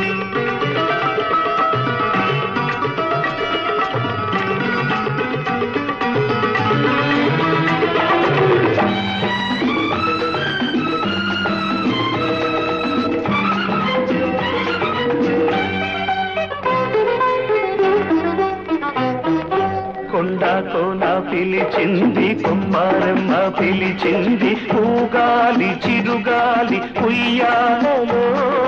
కొండ కోన పిలిచింది కుమ్మారమ్మ పిలిచింది పూగాలి చిరుగాలి ఉయ్యాలలో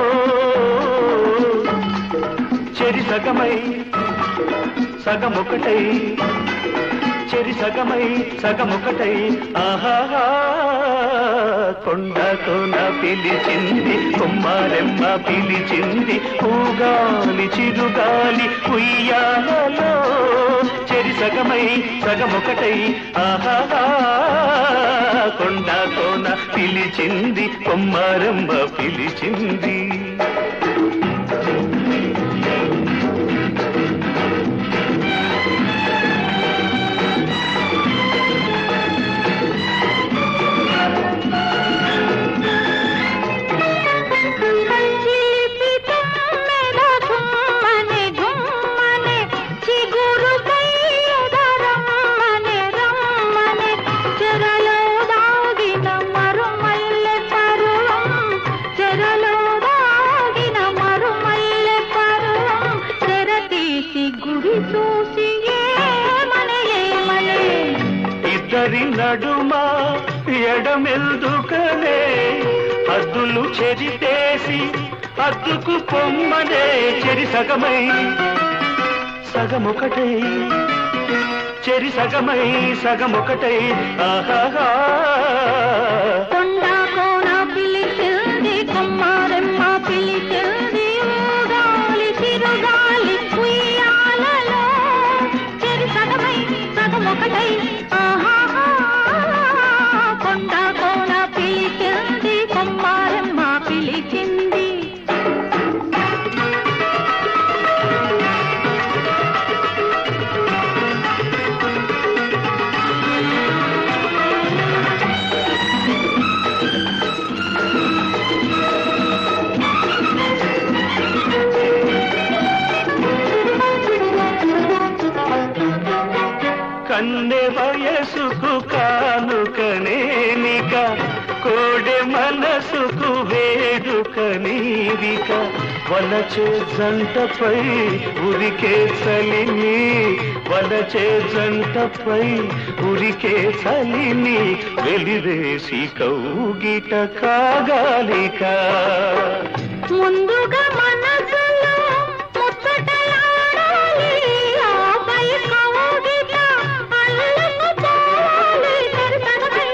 చెరి సగమై సగమొకటై చెరి సగమై సగమొకటై ఆహాహా కొండ కోన పిలిచింది కుమ్మారెమ్మ పిలిచింది పూగాలి చిరుగాలి ఉయ్యాలలో చెరి సగమై సగమొకటై ఆహాహా కొండ కోన పిలిచింది కుమ్మారెమ్మ పిలిచింది చిలిపి తుమ్మెద ఘుమ్మనే ఘుమ్మనే చిగురుకై ఎదరమ్మనే రమ్మనే చెరలో దాగిన మరుమల్లె పరువం చెరలో దాగిన మరుమల్లె పరువం తెర తీసి గుడి చూసి ఏమనే ఏమనే ఇద్దరి నడుమ ఎడమెల్దుకనే హద్దులు చెరితేసి అద్దుకు పొమ్మనే చెరి సగమై సగమొకటై చెరి సగమై సగమొకటై ఆహాహా కొండ కోన పిలిచింది కొమ్మారెమ్మ పిలిచింది ఊగాలి తిరుగాలి ఉయ్యాలలో చెరి సగమై సగమొకటై ఆహాహా కొండ కోన పిలిచింది కొమ్మారెమ్మ పిలిచింది కన్నె వయసుకు కానుకనేనిక కోడె మనసుకు వేడుక నీవిక వలచే జంటపై ఉరికే చలిని వలచే జంటపై ఉరికే చలిని వెలివేసి కౌగిట కాగాలిక ముందుగా మనసులో ముచ్చటలాడాలి ఆపై కౌగిట అల్లుకుపోవాలి చెరి సగమై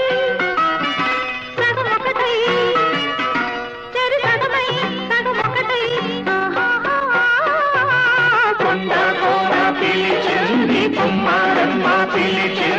సగమొకటై చెరి సగమై సగమొకటై ఆహాహా కొండ కోన పిలిచింది కుమ్మారమ్మ పిలిచింది